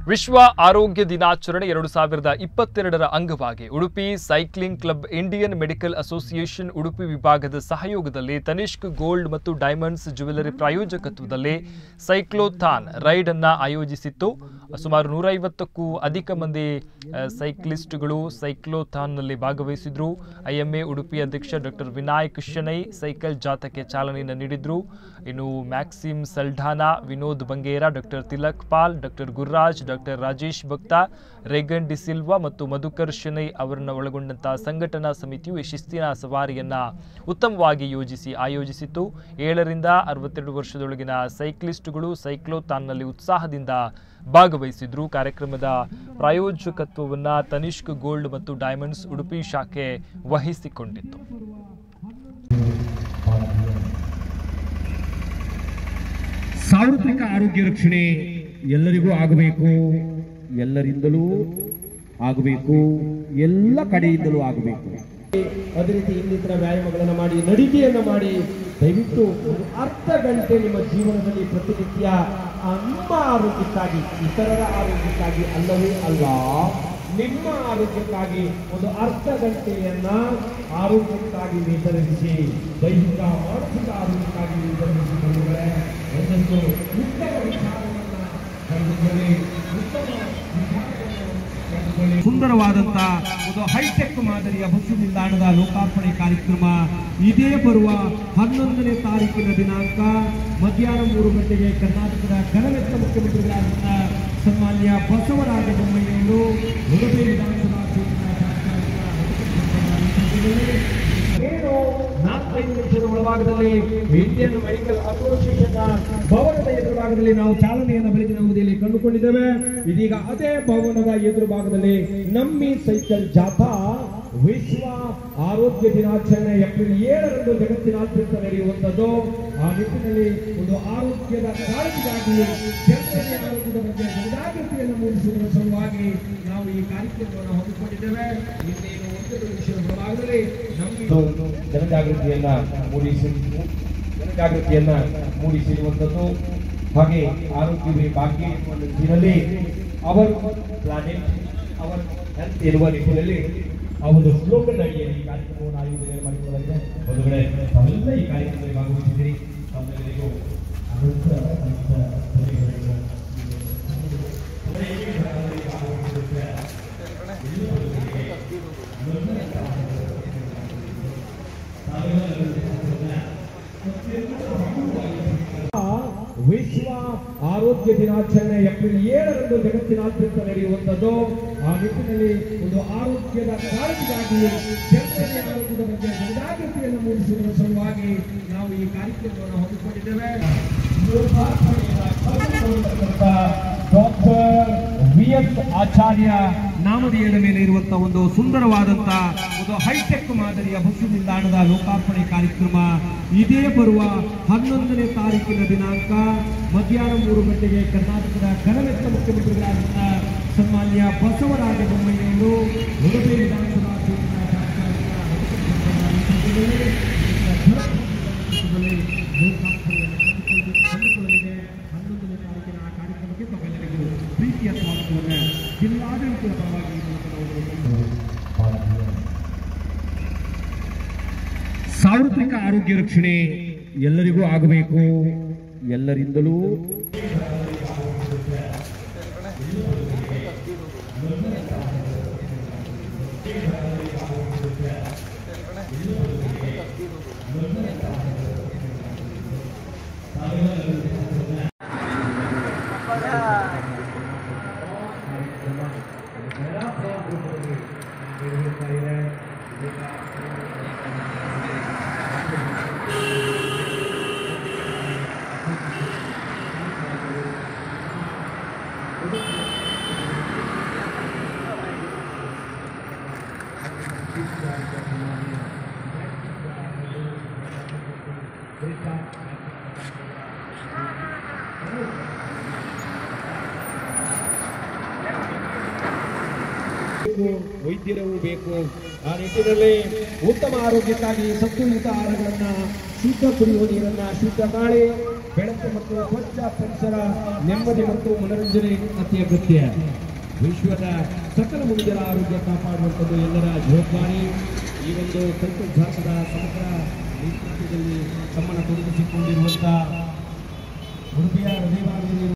ವಿಶ್ವ ಆರೋಗ್ಯ ದಿನಾಚರಣೆ ಎರಡು ಸಾವಿರದ ಇಪ್ಪತ್ತೆರಡರ ಅಂಗವಾಗಿ Udupi cycling club Indian Medical Association Udupi ವಿಭಾಗದ ಸಹಯೋಗದಲ್ಲಿ ತನಿಷ್ಕ್ ಗೋಲ್ಡ್ ಮತ್ತು ಡೈಮಂಡ್ಸ್ ಜ್ಯುವೆಲರಿ ಪ್ರಾಯೋಜಕತ್ವದಲ್ಲಿ ಸೈಕ್ಲೋಥಾನ್ ರೈಡ್ ಅನ್ನ ಆಯೋಜಿಸಿತ್ತು ಸುಮಾರು ನೂರೈವತ್ತಕ್ಕೂ ಅಧಿಕ ಮಂದಿ ಆ, ಸೈಕ್ಲಿಸ್ಟ್ಗಳು ಸೈಕ್ಲೋಥಾನ್ನಲ್ಲಿ ಭಾಗವಹಿಸಿದ್ರು ಐಎಂಎ ಉಡುಪಿ ಅಧ್ಯಕ್ಷ ಡಾಕ್ಟರ್ ವಿನಾಯಕ್ ಶೆಣೈ ಸೈಕಲ್ ಜಾಥಾಕ್ಕೆ ಚಾಲನೆಯನ್ನು ನೀಡಿದ್ರು ಇನ್ನು Maxim Saldanha Vinod Bangera doctor Tilak Pal doctor Gurraj doctor Rajesh Bhakta Regan D'Silva ಮತ್ತು ಮಧುಕರ್ ಶೆಣೈ ಅವರನ್ನ ಒಳಗೊಂಡಂತಹ ಸಂಘಟನಾ ಸಮಿತಿಯು ಈ ಶಿಸ್ತಿನ ಸವಾರಿಯನ್ನ ಉತ್ತಮವಾಗಿ ಯೋಜಿಸಿ ಆಯೋಜಿಸಿತ್ತು ಏಳರಿಂದ ಅರವತ್ತೆರಡು ವರ್ಷದೊಳಗಿನ ಸೈಕ್ಲಿಸ್ಟ್ಗಳು ಸೈಕ್ಲೋಥಾನ್ನಲ್ಲಿ ಉತ್ಸಾಹದಿಂದ ಭಾಗವಹಿಸಿದ್ರು ಕಾರ್ಯಕ್ರಮದ ಪ್ರಾಯೋಜಕತ್ವವನ್ನ ತನಿಷ್ಕ್ ಗೋಲ್ಡ್ ಮತ್ತು ಡೈಮಂಡ್ಸ್ ಉಡುಪಿ ಶಾಖೆ ವಹಿಸಿಕೊಂಡಿತ್ತು ಸಾರ್ವತ್ರಿಕ ಆರೋಗ್ಯ ರಕ್ಷಣೆ ಎಲ್ಲರಿಗೂ ಆಗಬೇಕು ಎಲ್ಲರಿಂದಲೂ ಆಗಬೇಕು ಎಲ್ಲ ಕಡೆಯಿಂದಲೂ ಆಗಬೇಕು ಅದೇ ರೀತಿ ಇನ್ನಿತರ ವ್ಯಾಯಾಮಗಳನ್ನು ಮಾಡಿ ನಡಿಗೆಯನ್ನು ಮಾಡಿ ದಯವಿಟ್ಟು ಒಂದು ಅರ್ಧ ಗಂಟೆ ನಿಮ್ಮ ಜೀವನದಲ್ಲಿ ಪ್ರತಿನಿತ್ಯ ಆ ನಿಮ್ಮ ಆರೋಗ್ಯಕ್ಕಾಗಿ ಇತರರ ಆರೋಗ್ಯಕ್ಕಾಗಿ ಅಲ್ಲವೇ ಅಲ್ಲ ನಿಮ್ಮ ಆರೋಗ್ಯಕ್ಕಾಗಿ ಒಂದು ಅರ್ಧ ಗಂಟೆಯನ್ನ ಆರೋಗ್ಯಕ್ಕಾಗಿ ನಿರ್ಧರಿಸಿ ದೈಹಿಕ ಮಾನಸಿಕ ಆರೋಗ್ಯಕ್ಕಾಗಿ ನಿರ್ಧರಿಸಿ ಬಂಧುಗಳೇ, ಒಂದೊಂದು ಉತ್ತಮ ವಿಚಾರವನ್ನ ಪಡೆದುಕೊಳ್ಳಿ ಉತ್ತಮ ವಿಚಾರವನ್ನು ಪಡೆದುಕೊಳ್ಳಿ ಸುಂದರವಾದಂತ ಒಂದು ಹೈಟೆಕ್ ಮಾದರಿಯ ಬಸ್ಸು ನಿಲ್ದಾಣದ ಲೋಕಾರ್ಪಣೆ ಕಾರ್ಯಕ್ರಮ ಇದೇ ಬರುವ ಹನ್ನೊಂದನೇ ತಾರೀಕಿನ ದಿನಾಂಕ ಮಧ್ಯಾಹ್ನ ಮೂರು ಗಂಟೆಗೆ ಕರ್ನಾಟಕದ ಕರವೆತ್ತ ಮುಖ್ಯಮಂತ್ರಿಗಳಾದಂಥ ಸನ್ಮಾನ್ಯ ಬಸವರಾಜ ಬೊಮ್ಮಾಯಿಯವರು ಉಡುಪಿ ವಿಧಾನಸಭಾ ಕ್ಷೇತ್ರದ ಶಾಸಕರಾಗಿದ್ದಾರೆ. ಏನು ನಾಲ್ಕೈದು ನಿಮಿಷದ ಒಳಭಾಗದಲ್ಲಿ ಇಂಡಿಯನ್ ಮೆಡಿಕಲ್ ಅಸೋಸಿಯೇಷನ್ ಭವನದ ಎದುರು ಭಾಗದಲ್ಲಿ ನಾವು ಚಾಲನೆಯನ್ನು ಬೆಳಗಿನ ಅವಧಿಯಲ್ಲಿ ಕಂಡುಕೊಂಡಿದ್ದೇವೆ ಇದೀಗ ಅದೇ ಭವನದ ಎದುರು ಭಾಗದಲ್ಲಿ ನಮ್ಮಿ ಸೈಕಲ್ ಜಾಥಾ ವಿಶ್ವ ಆರೋಗ್ಯ ದಿನಾಚರಣೆ ಏಪ್ರಿಲ್ ಏಳರಂದು ಜಗತ್ತಿನಾದ್ಯಂತ ನಡೆಯುವಂಥದ್ದು ಆ ನಿಟ್ಟಿನಲ್ಲಿ ಒಂದು ಆರೋಗ್ಯದ ಕಾಳಜಿಗಾಗಿ ಜನರಲ್ಲಿ ಆರೋಗ್ಯದ ಬಗ್ಗೆ ಜನಜಾಗೃತಿಯನ್ನು ಮೂಡಿಸುವುದರ ಸಲುವಾಗಿ ನಾವು ಈ ಕಾರ್ಯಕ್ರಮವನ್ನು ಹಮ್ಮಿಕೊಂಡಿದ್ದೇವೆ ಇನ್ನೇನು ಒಂದು ನಿಮಿಷದ ಒಳಭಾಗದಲ್ಲಿ ನಮ್ಮ ಜನಜಾಗೃತಿಯನ್ನ ಮೂಡಿಸಿ ಜನಜಾಗೃತಿಯನ್ನ ಮೂಡಿಸಿರುವಂಥದ್ದು ಹಾಗೆ ಆರೋಗ್ಯವೇ ಭಾಗ್ಯ ಎನ್ನುವ ನಿಟ್ಟಿನಲ್ಲಿ ಅವರ್ ಪ್ಲಾನೆಟ್ ಅವರ್ ಹೆಲ್ತ್ ಎನ್ನುವ ನಿಟ್ಟಿನಲ್ಲಿ ಆ ಒಂದು ಸ್ಲೋಗನ್ ಅಡಿಯಲ್ಲಿ ಈ ಕಾರ್ಯಕ್ರಮವನ್ನು ಆಯೋಜನೆ ಮಾಡಿಕೊಳ್ಳಲಾಗಿದೆ ಬಂಧುಗಳೇ ತಾವೆಲ್ಲ ಈ ಕಾರ್ಯಕ್ರಮದಲ್ಲಿ ಭಾಗವಹಿಸಿದ್ದೀರಿ ತಮ್ಮೆಲ್ಲರಿಗೂ ಅನಂತ ಅನಂತ ಧನ್ಯವಾದಗಳು. ವಿಶ್ವ ಆರೋಗ್ಯ ದಿನಾಚರಣೆ ಏಪ್ರಿಲ್ ಏಳರಂದು ಜಗತ್ತಿನಾದ್ಯಂತ ನಡೆಯುವಂಥದ್ದು ಆ ನಿಟ್ಟಿನಲ್ಲಿ ಒಂದು ಆರೋಗ್ಯದ ಕಾಳಜಿಗಾಗಿ ಜನರಲ್ಲಿ ಆರೋಗ್ಯದ ಬಗ್ಗೆ ಜನಜಾಗೃತಿಯನ್ನು ಮೂಡಿಸುವುದರ ಸಲುವಾಗಿ ನಾವು ಈ ಕಾರ್ಯಕ್ರಮವನ್ನು ಹಮ್ಮಿಕೊಂಡಿದ್ದೇವೆ ಡಾಕ್ಟರ್ ವಿ ಎಸ್ ಆಚಾರ್ಯ ನಾಮಧೇಯದ ಮೇಲೆ ಇರುವಂತಹ ಒಂದು ಸುಂದರವಾದಂತ ಒಂದು ಹೈಟೆಕ್ ಮಾದರಿಯ ಬಸ್ಸು ನಿಲ್ದಾಣದ ಲೋಕಾರ್ಪಣೆ ಕಾರ್ಯಕ್ರಮ ಇದೇ ಬರುವ ಹನ್ನೊಂದನೇ ತಾರೀಕಿನ ದಿನಾಂಕ ಮಧ್ಯಾಹ್ನ ಮೂರು ಗಂಟೆಗೆ ಕರ್ನಾಟಕದ ಕರವೆತ್ತ ಮುಖ್ಯಮಂತ್ರಿಗಳಾದಂಥ ಸನ್ಮಾನ್ಯ ಬಸವರಾಜ ಬೊಮ್ಮಾಯಿಯವರು ಉಡುಪಿ ವಿಧಾನಸಭಾ ಕ್ಷೇತ್ರದ ಶಾಸಕರಾಗಿದ್ದಾರೆ. ಲೋಕಾರ್ಪಣೆಯನ್ನು ಕಂಡುಕೊಳ್ಳಿ- ಕಂಡುಕೊಳ್ಳಲಿದೆ ಹನ್ನೊಂದನೇ ತಾರೀಕಿನ ಆ ಕಾರ್ಯಕ್ರಮಕ್ಕೆ ತಮ್ಮೆಲ್ಲರಿಗೂ ಪ್ರೀತಿಯ ಸ್ವಾಗತವನ್ನು ಜಿಲ್ಲಾಡಳಿತದ ಪರವಾಗಿ ಈ ಮೂಲಕ ನಾವು ಸಾರ್ವತ್ರಿಕ ಆರೋಗ್ಯ ರಕ್ಷಣೆ ಎಲ್ಲರಿಗೂ ಆಗಬೇಕು ಎಲ್ಲರಿಂದಲೂ ಬೇಕು ವೈದ್ಯರವು ಬೇಕು ಆ ನಿಟ್ಟಿನಲ್ಲಿ ಉತ್ತಮ ಆರೋಗ್ಯಕ್ಕಾಗಿ ಸತ್ವಯುತ ಆಹಾರಗಳನ್ನ ಶುದ್ಧ ಕುಡಿಯುವ ನೀರನ್ನ ಶುದ್ಧ ಗಾಳಿ ಬೆಳಕು ಮತ್ತು ಸ್ವಚ್ಛ ಪರಿಸರ ನೆಮ್ಮದಿ ಮತ್ತು ಮನರಂಜನೆ ಅತಿ ಅಗತ್ಯ ವಿಶ್ವದ ಸಕಲ ಮನುಷ್ಯರ ಆರೋಗ್ಯ ಕಾಪಾಡುವಂಥದ್ದು ಎಲ್ಲರ ಜವಾಬ್ದಾರಿ ಈ ಒಂದು ಸೈಕಲ್ ಜಾಥದ ಸಮಗ್ರ ನೇತೃತ್ವದಲ್ಲಿ ತಮ್ಮನ್ನು ತೊಡಗಿಸಿಕೊಂಡಿರುವಂತಹ ಉಡುಪಿಯ ಹೃದಯಭಾಗದಲ್ಲಿ